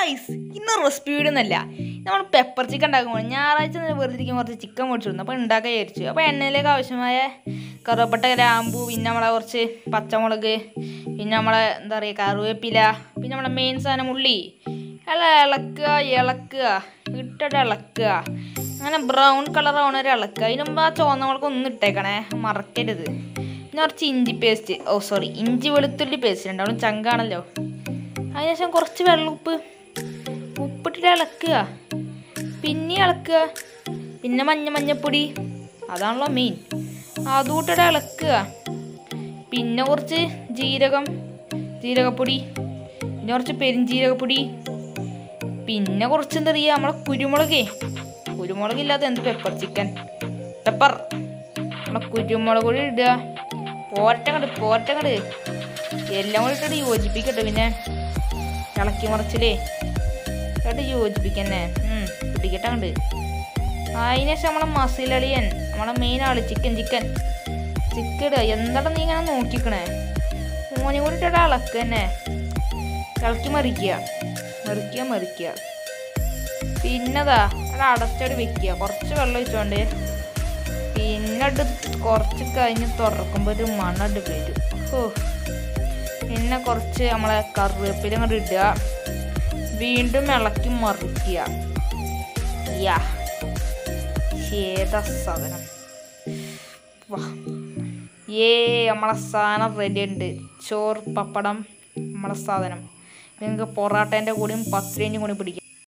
guys ഇന്ന് recipe video ഒന്നല്ല നമ്മൾ പെപ്പർ ചിക്കൻ ഉണ്ടാക്കുമ്പോൾ ഞായറാഴ്ച നേരെ വെറുതെ ഇരിക്കുമ്പോൾ കുറച്ച് ചിക്കൻ മേടിച്ചിരുന്നു അപ്പോൾ ഉണ്ടാക്കാൻ വിചാരിച്ചു അപ്പോൾ എണ്ണയിലേക്ക് ആവശ്യമായ കറുവപ്പട്ട ഗ്രാമ്പു പിന്നെ നമ്മളെ കുറച്ച് പച്ചമുളക് പിന്നെ നമ്മളെ എന്താ പറയുക കറിവേപ്പില പിന്നെ നമ്മളെ മെയിൻ സാധനം ഉള്ളി എല്ലാം ഇളക്കുക ഇളക്കുക ഇട്ടിട്ട് ഇളക്കുക അങ്ങനെ ബ്രൗൺ കളർ ആവണ ഒരു ഇളക്കുക അതിന് മുമ്പ് ആ ചുവന്ന മുളക് ഒന്ന് ഇട്ടേക്കണേ മറക്കരുത് പിന്നെ കുറച്ച് ഇഞ്ചി പേസ്റ്റ് ഓ സോറി ഇഞ്ചി വെളുത്തുള്ളി പേസ്റ്റ് ഉണ്ടാവും ചങ്കാണല്ലോ അതിനുശേഷം കുറച്ച് വെള്ളമുപ്പ് ഉപ്പിട്ടിട്ട് ഇളക്കുക പിന്നെ ഇളക്കുക പിന്നെ മഞ്ഞ മഞ്ഞപ്പൊടി അതാണല്ലോ മെയിൻ അതുകൂട്ടിട്ട് ഇളക്കുക പിന്നെ കുറച്ച് ജീരകം ജീരകപ്പൊടി പിന്നെ കുറച്ച് പെരിഞ്ജീരകപ്പൊടി പിന്നെ കുറച്ച് എന്താ പറയുക നമ്മളെ കുരുമുളകേ കുരുമുളക് ഇല്ലാത്ത എന്ത് പെപ്പർ ചിക്കൻ പെപ്പർ നമ്മളെ കുരുമുളക് പൊടി ഇടുക പോരട്ടങ്ങട് പോരട്ടങ്ങട് എല്ലാം കൂടി ഇട്ടിട്ട് യോജിപ്പിക്കട്ടെ പിന്നെ ഇളക്കി മറിച്ചില്ലേ ഇട്ട് യോജിപ്പിക്കന്നെ പിടിക്കട്ടെ അങ്ങോട്ട് അതിനുശേഷം നമ്മളെ മസിലളിയൻ നമ്മളെ മെയിൻ ആള് ചിക്കൻ ചിക്കൻ ചിക്കൻ ഇടുക എന്താണ് നീ ഇങ്ങനെ നോക്കിക്കണേ മോനെ കൂടി ഇട്ടിട്ട് ഇളക്കുക തന്നെ ഇളക്കി മറിക്കുക മറിക്കുക മറിക്കുക പിന്നെതാ അവിടെ അടച്ചടി വെക്കുക കുറച്ച് വെള്ളം ഒഴിച്ചോണ്ട് പിന്നെ അത് കുറച്ച് കഴിഞ്ഞ് തുറക്കുമ്പോൾ ഒരു മണട് വരും ഓ പിന്നെ കുറച്ച് നമ്മളെ കറിവേപ്പില അങ്ങോട്ട് ഇടുക വീണ്ടും ഇളക്കി മറിക്കുക യാ ഏതാ സാധനം വാ ഏ നമ്മളെ സാധനം റെഡി ഉണ്ട് ചോറ് പപ്പടം നമ്മളെ സാധനം നിങ്ങൾക്ക് പൊറാട്ടേൻ്റെ കൂടെയും പത്തിരിൻ്റെയും കൂടി പിടിക്കാം